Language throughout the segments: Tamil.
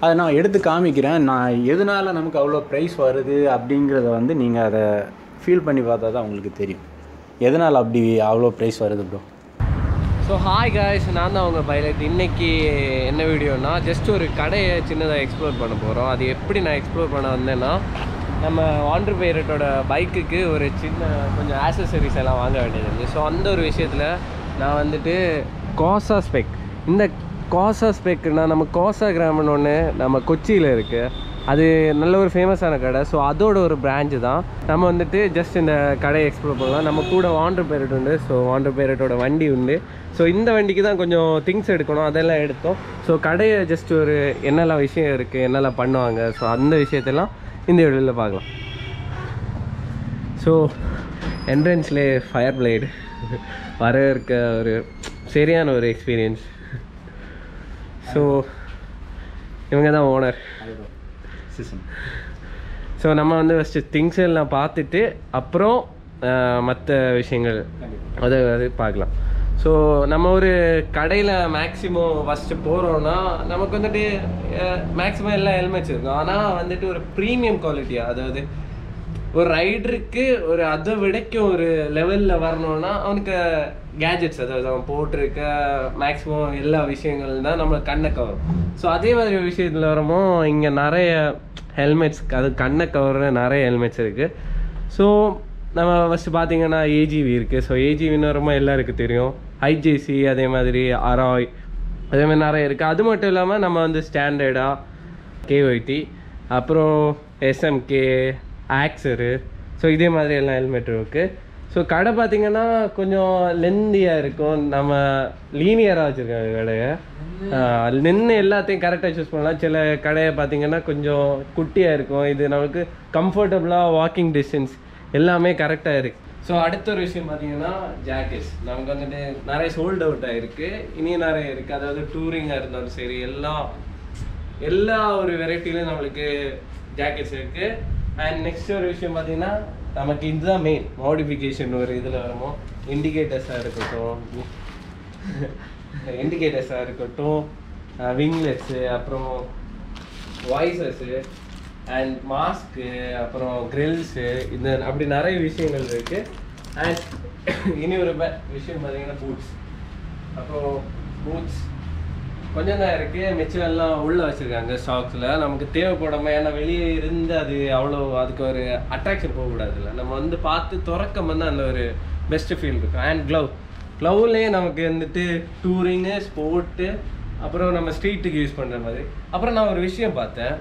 அதை நான் எடுத்து காமிக்கிறேன் நான் எதனால் நமக்கு அவ்வளோ ப்ரைஸ் வருது அப்படிங்கிறத வந்து நீங்கள் அதை ஃபீல் பண்ணி பார்த்தா தான் உங்களுக்கு தெரியும் எதனால் அப்படி அவ்வளோ ப்ரைஸ் வருது ப்ரோ ஸோ ஹாய் காய்ஸ் நான் தான் உங்கள் பைலட் இன்னைக்கு என்ன வீடியோனா ஜஸ்ட் ஒரு கடையை சின்னதாக எக்ஸ்ப்ளோர் பண்ண போகிறோம் அது எப்படி நான் எக்ஸ்ப்ளோர் பண்ண வந்தேன்னா நம்ம வாண்டர் பைரட்டோட பைக்குக்கு ஒரு சின்ன கொஞ்சம் ஆக்சசரிஸ் எல்லாம் வாங்க வேண்டியது இருந்துச்சு ஸோ அந்த ஒரு விஷயத்தில் நான் வந்துட்டு கோசா ஸ்பெக் இந்த கோசா ஸ்பெக்குனா நம்ம கோசா கிராமன் ஒன்று நம்ம கொச்சியில் இருக்குது அது நல்ல ஒரு ஃபேமஸான கடை ஸோ அதோட ஒரு பிரான்ச்சு தான் நம்ம வந்துட்டு ஜஸ்ட் இந்த கடையை எக்ஸ்ப்ளோர் பண்ணலாம் நம்ம கூட வாண்டர் பேரட் உண்டு ஸோ வாண்டர் பேரட்டோட வண்டி உண்டு ஸோ இந்த வண்டிக்கு தான் கொஞ்சம் திங்ஸ் எடுக்கணும் அதெல்லாம் எடுத்தோம் ஸோ கடையை ஜஸ்ட் ஒரு என்னெல்லாம் விஷயம் இருக்குது என்னெல்லாம் பண்ணுவாங்க ஸோ அந்த விஷயத்தெல்லாம் இந்த வீடியோவில் பார்க்கலாம் ஸோ என்ட்ரன்ஸ்லே ஃபயர் பிளேடு வர இருக்க ஒரு சரியான ஒரு எக்ஸ்பீரியன்ஸ் ஸோ இவங்க தான் ஓனர் சீசன் ஸோ நம்ம வந்து ஃபஸ்ட்டு திங்ஸ் எல்லாம் பார்த்துட்டு அப்புறம் மற்ற விஷயங்கள் அதை அது பார்க்கலாம் ஸோ நம்ம ஒரு கடையில் மேக்ஸிமம் ஃபஸ்ட்டு போகிறோன்னா நமக்கு வந்துட்டு மேக்ஸிமம் எல்லா ஹெல்மெட்ஸ் இருக்கும் ஆனால் வந்துட்டு ஒரு ப்ரீமியம் குவாலிட்டியாக அதாவது ஒரு ரைடருக்கு ஒரு அதை விடைக்கும் ஒரு லெவலில் வரணும்னா அவனுக்கு கேஜெட்ஸ் அதாவது அவன் போட்டிருக்க மேக்ஸிமம் எல்லா விஷயங்கள் தான் நம்மளை கண்ணை கவரும் ஸோ அதே மாதிரி ஒரு விஷயத்தில் வரமோ இங்கே நிறைய ஹெல்மெட்ஸ் அது கண்ணை கவர்ற நிறைய ஹெல்மெட்ஸ் இருக்குது ஸோ நம்ம ஃபஸ்ட்டு பார்த்தீங்கன்னா ஏஜிவி இருக்குது ஸோ ஏஜிவின்னு வரமோ எல்லாருக்கும் தெரியும் ஐஜேசி அதே மாதிரி அராய் அதே மாதிரி நிறைய இருக்குது அது மட்டும் இல்லாமல் நம்ம வந்து ஸ்டாண்டர்டாக கேஒய்டி அப்புறம் எஸ்எம்கே ஆக்ஸரு ஸோ இதே மாதிரி எல்லாம் ஹெல்மெட் இருக்குது ஸோ கடை பார்த்தீங்கன்னா கொஞ்சம் லெந்தியாக இருக்கும் நம்ம லீனியராக வச்சுருக்காங்க கடையை நின்று எல்லாத்தையும் கரெக்டாக சூஸ் பண்ணலாம் சில கடையை பார்த்தீங்கன்னா கொஞ்சம் குட்டியாக இருக்கும் இது நமக்கு கம்ஃபர்டபுளாக வாக்கிங் டிஸ்டன்ஸ் எல்லாமே கரெக்டாக இருக்குது ஸோ அடுத்த ஒரு விஷயம் பார்த்தீங்கன்னா ஜாக்கெட்ஸ் நமக்கு வந்துட்டு நிறைய சோல்ட் அவுட் ஆகிருக்கு இனியும் நிறைய இருக்குது அதாவது டூரிங்காக இருந்தாலும் சரி எல்லாம் எல்லா ஒரு வெரைட்டிலையும் நம்மளுக்கு ஜாக்கெட்ஸ் இருக்கு அண்ட் நெக்ஸ்ட் ஒரு விஷயம் பார்த்தீங்கன்னா நமக்கு இதுதான் மெயின் மாடிஃபிகேஷன் ஒரு இதில் வருமோ இண்டிகேட்டர்ஸாக இருக்கட்டும் இண்டிகேட்டர்ஸாக இருக்கட்டும் விங்லெட்ஸு அப்புறம் வாய்ஸஸ்ஸு அண்ட் மாஸ்க்கு அப்புறம் கிரில்ஸு இந்த அப்படி நிறைய விஷயங்கள் இருக்குது அண்ட் இனி ஒரு ப- விஷயம் பார்த்தீங்கன்னா பூட்ஸ் அப்புறம் பூட்ஸ் கொஞ்சம் தான் இருக்கு மிச்சம் எல்லாம் உள்ள வச்சிருக்காங்க ஸ்டாக்ஸ்ல நமக்கு தேவைப்படாம ஏன்னா வெளியே இருந்து அது அவ்வளோ அதுக்கு ஒரு அட்ராக்ஷன் போகக்கூடாதுல்ல நம்ம வந்து பார்த்து திறக்கம் வந்து அந்த ஒரு பெஸ்ட் ஃபீல் இருக்கும் அண்ட் க்ளவ் க்ளவ்லேயே நமக்கு வந்துட்டு டூரிங்கு ஸ்போர்ட்டு அப்புறம் நம்ம ஸ்ட்ரீட்டுக்கு யூஸ் பண்ணுற மாதிரி அப்புறம் நான் ஒரு விஷயம் பார்த்தேன்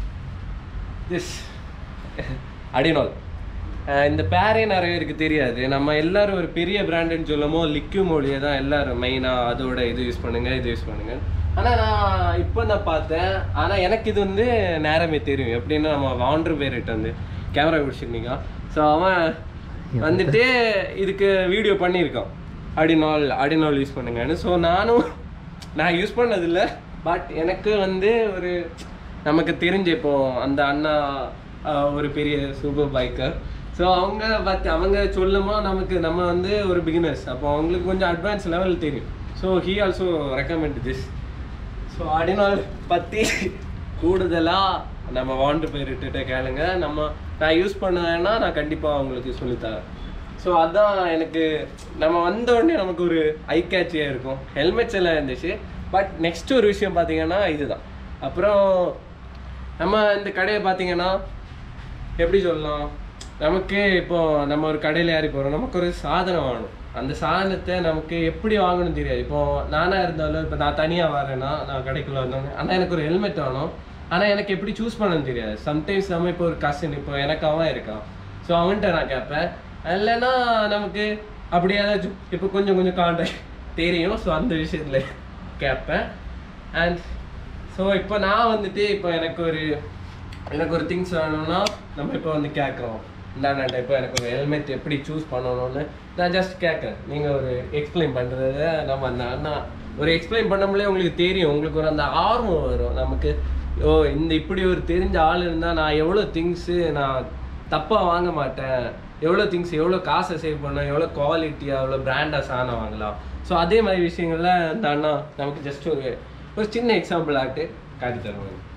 திஸ் அடினோல் அஹ் இந்த பேரே நிறைய பேருக்கு தெரியாது நம்ம எல்லாரும் ஒரு பெரிய பிராண்டுன்னு சொல்லமோ லிக்யூ மொழியை தான் எல்லாரும் மெயினாக அதோட இது யூஸ் பண்ணுங்க இது யூஸ் பண்ணுங்க ஆனால் நான் இப்போ தான் பார்த்தேன் ஆனால் எனக்கு இது வந்து நேரமே தெரியும் எப்படின்னா நம்ம வாண்டர் பேரிட் வந்து கேமரா பிடிச்சிருந்தீங்க ஸோ அவன் வந்துட்டு இதுக்கு வீடியோ பண்ணியிருக்கான் அடினால் அடினால் யூஸ் பண்ணுங்கன்னு ஸோ நானும் நான் யூஸ் பண்ணதில்லை பட் எனக்கு வந்து ஒரு நமக்கு தெரிஞ்ச இப்போ அந்த அண்ணா ஆஹ், ஒரு பெரிய சூப்பர் பைக்கர் ஸோ அவங்க பார்த்து அவங்க சொல்லுமோ நமக்கு நம்ம வந்து ஒரு பிகினர்ஸ் அப்போ அவங்களுக்கு கொஞ்சம் அட்வான்ஸ் லெவல் தெரியும் so he also recommend this so அடினால் பற்றி கூடுதலாக நம்ம வாண்டு போயிட்டு கேளுங்க நம்ம நான் யூஸ் பண்ணேன்னா நான் கண்டிப்பாக உங்களுக்கு சொல்லித்தரேன் ஸோ அதான் எனக்கு நம்ம வந்த உடனே நமக்கு ஒரு ஐ கேட்சியாக இருக்கும் ஹெல்மெட்ஸ் எல்லாம் இருந்துச்சு பட் நெக்ஸ்ட் ஒரு விஷயம் பார்த்தீங்கன்னா இதுதான் அப்புறம் நம்ம இந்த கடையை பார்த்தீங்கன்னா எப்படி சொல்லலாம் நமக்கு இப்போ நம்ம ஒரு கடையில் ஏறி போகிறோம் நமக்கு ஒரு சாதனம் வாங்கணும் அந்த சாதனத்தை நமக்கு எப்படி வாங்கணும் தெரியாது இப்போ நானாக இருந்தாலும் இப்போ நான் தனியாக வரேன்னா நான் கடைக்குள்ள வந்தோன்னே ஆனால் எனக்கு ஒரு ஹெல்மெட் வேணும் ஆனால் எனக்கு எப்படி சூஸ் பண்ணணும்னு தெரியாது சம்டைம்ஸ் நம்ம இப்போ ஒரு கசின் இப்போ எனக்கு அவன் இருக்கான் ஸோ அவன்கிட்ட நான் கேட்பேன் இல்லைன்னா நமக்கு அப்படி ஏதாச்சும் இப்போ கொஞ்சம் கொஞ்சம் காண்டாக்ட் தெரியும் ஸோ அந்த விஷயத்தில் கேட்பேன் அண்ட் ஸோ இப்போ நான் வந்துட்டு இப்போ எனக்கு ஒரு எனக்கு ஒரு திங்ஸ் வேணும்னா நம்ம இப்போ வந்து கேட்குறோம் இந்தாண்ட இப்போ எனக்கு ஒரு ஹெல்மெட் எப்படி சூஸ் பண்ணணும்னு நான் ஜஸ்ட் கேட்குறேன் நீங்கள் ஒரு எக்ஸ்பிளைன் பண்ணுறத நம்ம அந்த அண்ணா ஒரு எக்ஸ்பிளைன் பண்ணமுலே உங்களுக்கு தெரியும் உங்களுக்கு ஒரு அந்த ஆர்வம் வரும் நமக்கு ஓ இந்த இப்படி ஒரு தெரிஞ்ச ஆள் இருந்தால் நான் எவ்வளோ திங்ஸு நான் தப்பாக வாங்க மாட்டேன் எவ்வளோ திங்ஸ் எவ்வளோ காசை சேவ் பண்ணேன் எவ்வளோ குவாலிட்டியாக எவ்வளோ பிராண்டாக சாணம் வாங்கலாம் ஸோ அதே மாதிரி விஷயங்கள்ல இந்த அண்ணா நமக்கு ஜஸ்ட் ஒரு ஒரு சின்ன எக்ஸாம்பிள் ஆகிட்டு காட்டி தருவாங்க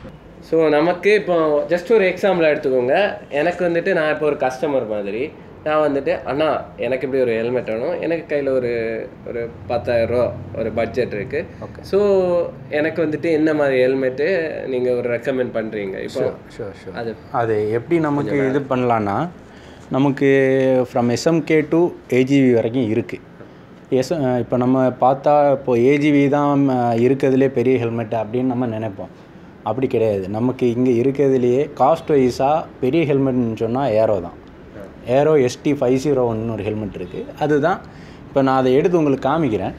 ஸோ நமக்கு இப்போ ஜஸ்ட் ஒரு எக்ஸாம்பிள் எடுத்துக்கோங்க எனக்கு வந்துட்டு நான் இப்போ ஒரு கஸ்டமர் மாதிரி நான் வந்துட்டு அண்ணா எனக்கு இப்படி ஒரு ஹெல்மெட் வேணும் எனக்கு கையில் ஒரு ஒரு பத்தாயிரரூவா ஒரு பட்ஜெட் இருக்குது ஸோ எனக்கு வந்துட்டு என்ன மாதிரி ஹெல்மெட்டு நீங்கள் ஒரு ரெக்கமெண்ட் பண்ணுறீங்க இப்போ ஷூர் ஷூர் அது அது எப்படி நமக்கு இது பண்ணலான்னா நமக்கு ஃப்ரம் எஸ்எம்கே டு ஏஜிவி வரைக்கும் இருக்குது எஸ் இப்போ நம்ம பார்த்தா இப்போ ஏஜிவி தான் அஹ், இருக்கிறதுலே பெரிய ஹெல்மெட் அப்படின்னு நம்ம நினைப்போம் அப்படி கிடையாது நமக்கு இங்கே இருக்கிறதுலையே காஸ்ட் வைஸாக பெரிய ஹெல்மெட்னு சொன்னால் ஏரோ தான் ஏரோ எஸ்டி ஃபைவ் ஜீரோ ஒன்னு ஒரு ஹெல்மெட் இருக்குது அதுதான் இப்போ நான் அதை எடுத்து உங்களுக்கு காமிக்கிறேன்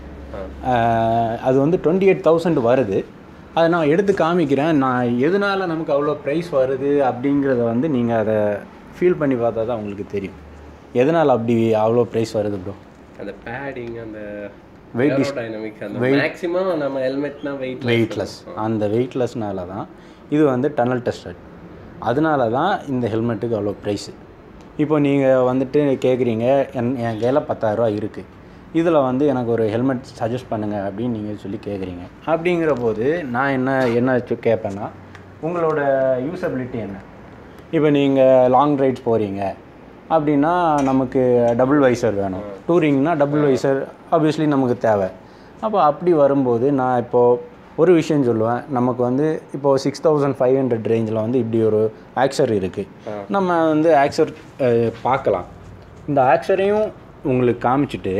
அஹ், அது வந்து டுவெண்ட்டி எயிட் தௌசண்ட் வருது அதை நான் எடுத்து காமிக்கிறேன் நான் எதனால நமக்கு அவ்வளோ ப்ரைஸ் வருது அப்படிங்கிறத வந்து நீங்கள் அதை ஃபீல் பண்ணி பார்த்தா தான் உங்களுக்கு தெரியும் எதனால் அப்படி அவ்வளோ ப்ரைஸ் வருது ப்ரோ அந்த பேடிங் அந்த Weight டைனமிக் அந்த மேக்ஸிமம் நம்ம ஹெல்மெட்னா வெயிட் வெயிட்லெஸ் அந்த வெயிட்லெஸ்னால தான் இது வந்து டனல் டெஸ்டட் அதனால தான் இந்த ஹெல்மெட்டுக்கு அவ்வளோ ப்ரைஸு இப்போ நீங்கள் வந்துட்டு கேட்குறீங்க என் என் கையில் பத்தாயிரரூவா இருக்குது இதில் வந்து எனக்கு ஒரு ஹெல்மெட் சஜஸ்ட் பண்ணுங்கள் அப்படின்னு நீங்கள் சொல்லி கேட்குறீங்க அப்படிங்கிற போது நான் என்ன என்ன வச்சு கேட்பேன்னா உங்களோட யூசபிலிட்டி என்ன இப்போ நீங்கள் லாங் ரைட்ஸ் போகிறீங்க அப்படின்னா நமக்கு டபுள் வைசர் வேணும் டூரிங்னா டபுள் வைசர் ஆப்வியஸ்லி நமக்கு தேவை அப்போ அப்படி வரும்போது நான் இப்போது ஒரு விஷயம் சொல்லுவேன் நமக்கு வந்து இப்போது சிக்ஸ் தௌசண்ட் ஃபைவ் ஹண்ட்ரட் ரேஞ்சில் வந்து இப்படி ஒரு ஆக்சர் இருக்குது நம்ம வந்து ஆக்சர் பார்க்கலாம் இந்த ஆக்சரையும் உங்களுக்கு காமிச்சிட்டு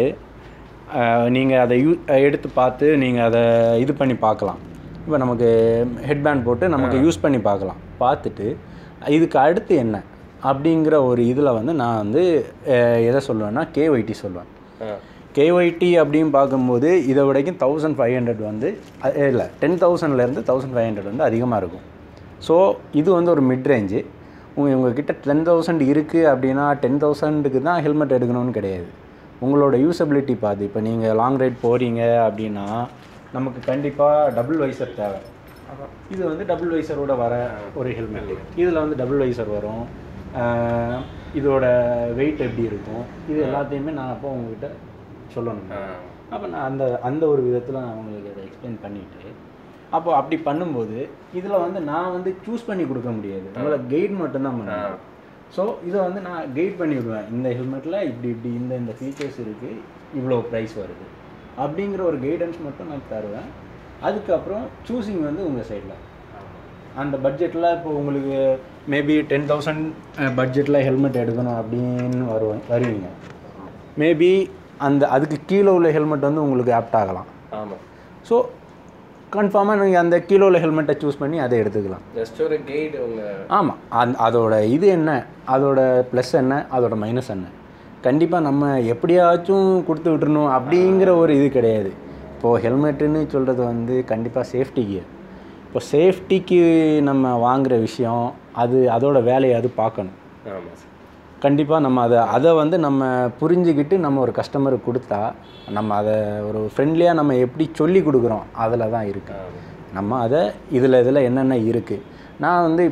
நீங்கள் அதை யூ எடுத்து பார்த்து நீங்கள் அதை இது பண்ணி பார்க்கலாம் இப்போ நமக்கு ஹெட்பேண்ட் போட்டு நமக்கு யூஸ் பண்ணி பார்க்கலாம் பார்த்துட்டு இதுக்கு அடுத்து என்ன அப்படிங்கிற ஒரு இதில் வந்து நான் வந்து அஹ், எதை சொல்லுவேன்னா கேஒய்டி சொல்லுவேன் கேஒய்டி அப்படின்னு பார்க்கும்போது இதை விடைக்கும் தௌசண்ட் ஃபைவ் ஹண்ட்ரட் வந்து இல்லை டென் தௌசண்ட்லேருந்து தௌசண்ட் ஃபைவ் ஹண்ட்ரட் வந்து அதிகமாக இருக்கும் ஸோ இது வந்து ஒரு மிட் ரேஞ்சு உங்க உங்ககிட்ட டென் தௌசண்ட் இருக்குது அப்படின்னா டென் தௌசண்டுக்கு தான் ஹெல்மெட் எடுக்கணும்னு கிடையாது உங்களோட யூசபிலிட்டி பார்த்து இப்போ நீங்கள் லாங் ரைட் போகிறீங்க அப்படின்னா நமக்கு கண்டிப்பாக டபுள் வைசர் தேவை இது வந்து டபுள் வைசரோட வர ஒரு ஹெல்மெட் இதில் வந்து டபுள் வைசர் வரும் ஆஹ் இதோட வெயிட் எப்படி இருக்கும் இது எல்லாத்தையுமே நான் அப்போ உங்ககிட்ட சொல்லணும் அப்போ நான் அந்த அந்த ஒரு விதத்தில் நான் உங்களுக்கு அதை எக்ஸ்பிளைன் பண்ணிட்டு அப்போ அப்படி பண்ணும்போது இதில் வந்து நான் வந்து சூஸ் பண்ணி கொடுக்க முடியாது உங்களை கைட் மட்டும்தான் பண்ணுவேன் ஸோ இதை வந்து நான் கைட் பண்ணி விடுவேன் இந்த ஹெல்மெட்டில் இப்படி இப்படி இந்த இந்த ஃபீச்சர்ஸ் இருக்குது இவ்வளோ ப்ரைஸ் வருது அப்படிங்கிற ஒரு கைடன்ஸ் மட்டும் நான் தருவேன் அதுக்கப்புறம் சூஸிங் வந்து உங்கள் சைடில் அந்த பட்ஜெட்டில் இப்போ உங்களுக்கு மேபி டென் தௌசண்ட் பட்ஜெட்டில் ஹெல்மெட் எடுக்கணும் அப்படின்னு வருவேன் வருவீங்க மேபி அந்த அதுக்கு கீழே உள்ள ஹெல்மெட் வந்து உங்களுக்கு ஆப்ட் ஆகலாம் ஆமாம் ஸோ கன்ஃபார்மாக நீங்கள் அந்த கீழே உள்ள ஹெல்மெட்டை சூஸ் பண்ணி அதை எடுத்துக்கலாம் ஜஸ்ட் ஒரு கைடு உங்க ஆமாம் அந் அதோட இது என்ன அதோட ப்ளஸ் என்ன அதோட மைனஸ் என்ன கண்டிப்பாக நம்ம எப்படியாச்சும் கொடுத்து விட்டுறணும் அப்படிங்கிற ஒரு இது கிடையாது இப்போது ஹெல்மெட்டுன்னு சொல்கிறது வந்து கண்டிப்பாக சேஃப்டி கியர் இப்போ சேஃப்டிக்கு நம்ம வாங்குகிற விஷயம் அது அதோட வேலையை அது பார்க்கணும் ஆமாம் சார் கண்டிப்பாக நம்ம அதை அதை வந்து நம்ம புரிஞ்சுக்கிட்டு நம்ம ஒரு கஸ்டமருக்கு கொடுத்தா நம்ம அதை ஒரு ஃப்ரெண்ட்லியாக நம்ம எப்படி சொல்லி கொடுக்குறோம் அதில் தான் இருக்குது நம்ம அதை இதில் இதில் என்னென்ன இருக்குது நான் வந்து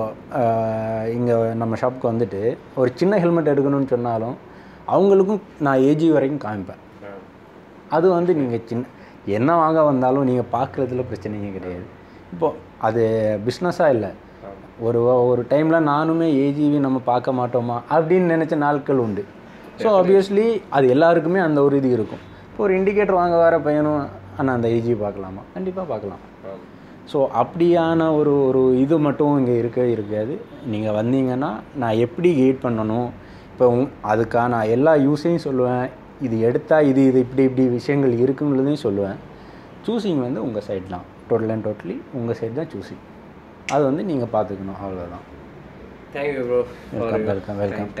இப்போது இங்கே நம்ம ஷாப்புக்கு வந்துட்டு ஒரு சின்ன ஹெல்மெட் எடுக்கணும்னு சொன்னாலும் அவங்களுக்கும் நான் ஏஜி வரைக்கும் காமிப்பேன் அது வந்து நீங்கள் சின்ன என்ன வாங்க வந்தாலும் நீங்கள் பார்க்குறதுல பிரச்சனையே கிடையாது இப்போது அது பிஸ்னஸாக இல்லை ஒரு ஒரு டைமில் நானுமே ஏஜிவி நம்ம பார்க்க மாட்டோமா அப்படின்னு நினச்ச நாட்கள் உண்டு ஸோ ஆப்வியஸ்லி அது எல்லாருக்குமே அந்த ஒரு இது இருக்கும் இப்போ ஒரு இண்டிகேட்டர் வாங்க வர பையனும் ஆனால் அந்த ஏஜி பார்க்கலாமா கண்டிப்பாக பார்க்கலாம் ஸோ அப்படியான ஒரு ஒரு இது மட்டும் இங்கே இருக்க இருக்காது நீங்கள் வந்தீங்கன்னா நான் எப்படி கைட் பண்ணணும் இப்போ உங் அதுக்கான எல்லா யூஸையும் சொல்லுவேன் இது எடுத்தால் இது இது இப்படி இப்படி விஷயங்கள் இருக்குங்கிறதையும் சொல்லுவேன் சூஸிங் வந்து உங்கள் சைடு தான் டோட்டல் அண்ட் டோட்டலி உங்கள் சைடு தான் சூஸிங் அது வந்து நீங்கள் பார்த்துக்கணும் அவ்வளோதான் thank you bro welcome welcome welcome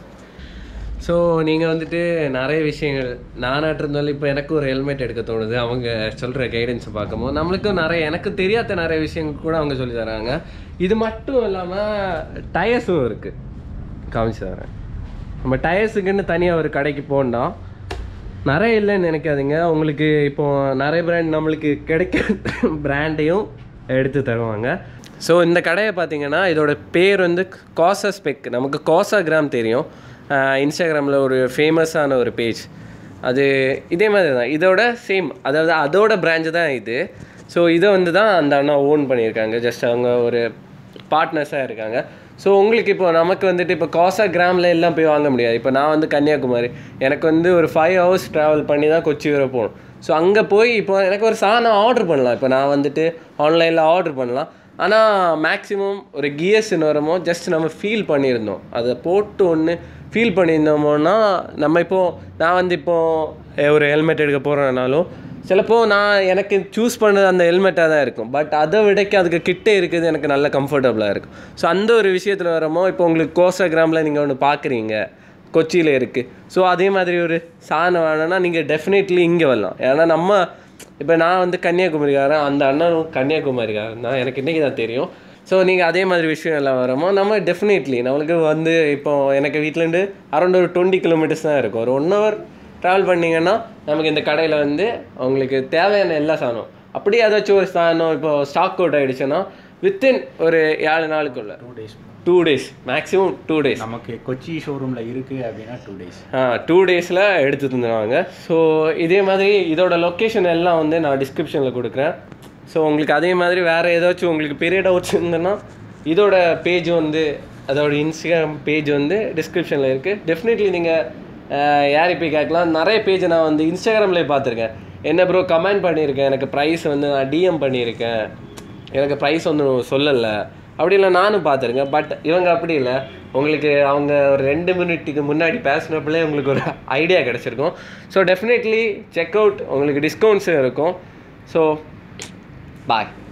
so நீங்கள் வந்துட்டு நிறைய விஷயங்கள் நானாட்டு இருந்தாலும் இப்போ எனக்கு ஒரு ஹெல்மெட் எடுக்க தோணுது அவங்க சொல்கிற கைடன்ஸை பார்க்கும்போது நம்மளுக்கும் நிறைய எனக்கு தெரியாத நிறைய விஷயங்கள் கூட அவங்க சொல்லி தராங்க இது மட்டும் இல்லாமல் டயர்ஸும் இருக்குது காமிச்சு தரேன் நம்ம டயர்ஸுக்குன்னு தனியாக ஒரு கடைக்கு போனோம் நிறைய இல்லைன்னு நினைக்காதீங்க உங்களுக்கு இப்போ நிறைய பிராண்ட் நம்மளுக்கு கிடைக்க பிராண்டையும் எடுத்து தருவாங்க ஸோ இந்த கடையை பார்த்தீங்கன்னா இதோட பேர் வந்து காசா ஸ்பெக் நமக்கு காசா கிராம் தெரியும் இன்ஸ்டாகிராமில் ஒரு ஃபேமஸான ஒரு பேஜ் அது இதே மாதிரி தான் இதோட சேம் அதாவது அதோட பிராஞ்சு தான் இது ஸோ இதை வந்து தான் அந்த அண்ணா ஓன் பண்ணியிருக்காங்க ஜஸ்ட் அவங்க ஒரு பார்ட்னர்ஸாக இருக்காங்க ஸோ உங்களுக்கு இப்போ நமக்கு வந்துட்டு இப்போ காசா கிராமில் எல்லாம் போய் வாங்க முடியாது இப்போ நான் வந்து கன்னியாகுமரி எனக்கு வந்து ஒரு ஃபைவ் ஹவர்ஸ் ட்ராவல் பண்ணி தான் கொச்சி வரை போகணும் ஸோ அங்கே போய் இப்போ எனக்கு ஒரு சாதனம் ஆர்டர் பண்ணலாம் இப்போ நான் வந்துட்டு ஆன்லைனில் ஆர்டர் பண்ணலாம் ஆனால் மேக்ஸிமம் ஒரு கியர்ஸ்னு வரமோ ஜஸ்ட் நம்ம ஃபீல் பண்ணியிருந்தோம் அதை போட்டு ஒன்று ஃபீல் பண்ணியிருந்தோமோன்னா நம்ம இப்போது நான் வந்து இப்போது ஒரு ஹெல்மெட் எடுக்க போகிறேன்னாலும் சிலப்போ நான் எனக்கு சூஸ் பண்ணது அந்த ஹெல்மெட்டாக தான் இருக்கும் பட் அதை விடைக்கு அதுக்கு கிட்டே இருக்குது எனக்கு நல்ல கம்ஃபர்டபுளாக இருக்கும் ஸோ அந்த ஒரு விஷயத்தில் வரமோ இப்போ உங்களுக்கு கோஸ்டாகிராமில் நீங்கள் ஒன்று பார்க்குறீங்க கொச்சியில் இருக்குது ஸோ அதே மாதிரி ஒரு சாதனம் வேணும்னா நீங்கள் டெஃபினெட்லி இங்கே வரலாம் ஏன்னா நம்ம இப்போ நான் வந்து கன்னியாகுமரிக்காரன் அந்த அண்ணனும் கன்னியாகுமரிக்காரன் தான் எனக்கு இன்றைக்கி தான் தெரியும் ஸோ நீங்கள் அதே மாதிரி விஷயம் எல்லாம் வரமோ நம்ம டெஃபினெட்லி நம்மளுக்கு வந்து இப்போ எனக்கு வீட்டிலேருந்து அரௌண்ட் ஒரு டுவெண்ட்டி கிலோமீட்டர்ஸ் தான் இருக்கும் ஒரு ஒன் ஹவர் ட்ராவல் பண்ணிங்கன்னா நமக்கு இந்த கடையில் வந்து உங்களுக்கு தேவையான எல்லா சாதனம் அப்படியே ஏதாச்சும் ஒரு சாதனம் இப்போ ஸ்டாக் அவுட் ஆகிடுச்சுன்னா வித்தின் ஒரு ஏழு நாளுக்குள்ள two days two days maximum two days நமக்கு கொச்சி ஷோரூமில் இருக்குது அப்படின்னா டூ டேஸ் டூ டேஸில் எடுத்து தந்துடுவாங்க ஸோ இதே மாதிரி இதோட லொக்கேஷன் எல்லாம் வந்து நான் டிஸ்கிரிப்ஷனில் கொடுக்குறேன் ஸோ உங்களுக்கு அதே மாதிரி வேறு ஏதாச்சும் உங்களுக்கு பெரிய டவுட்ஸ் இருந்ததுன்னா இதோட பேஜ் வந்து அதோட இன்ஸ்டாகிராம் பேஜ் வந்து டிஸ்கிரிப்ஷனில் இருக்குது டெஃபினெட்லி நீங்கள் யாரை போய் கேட்கலாம் நிறைய பேஜ் நான் வந்து இன்ஸ்டாகிராம்லேயே பார்த்துருக்கேன் என்ன ப்ரோ கமெண்ட் பண்ணியிருக்கேன் எனக்கு ப்ரைஸ் வந்து நான் டிஎம் பண்ணியிருக்கேன் எனக்கு ப்ரைஸ் வந்து சொல்லலை அப்படி இல்லை நானும் பார்த்துருக்கேன் பட் இவங்க அப்படி இல்லை உங்களுக்கு அவங்க ஒரு ரெண்டு மினிட்டுக்கு முன்னாடி பேசினப்பலே உங்களுக்கு ஒரு ஐடியா கிடச்சிருக்கும் ஸோ டெஃபினெட்லி செக் அவுட் உங்களுக்கு டிஸ்கவுண்ட்ஸும் இருக்கும் ஸோ பாய்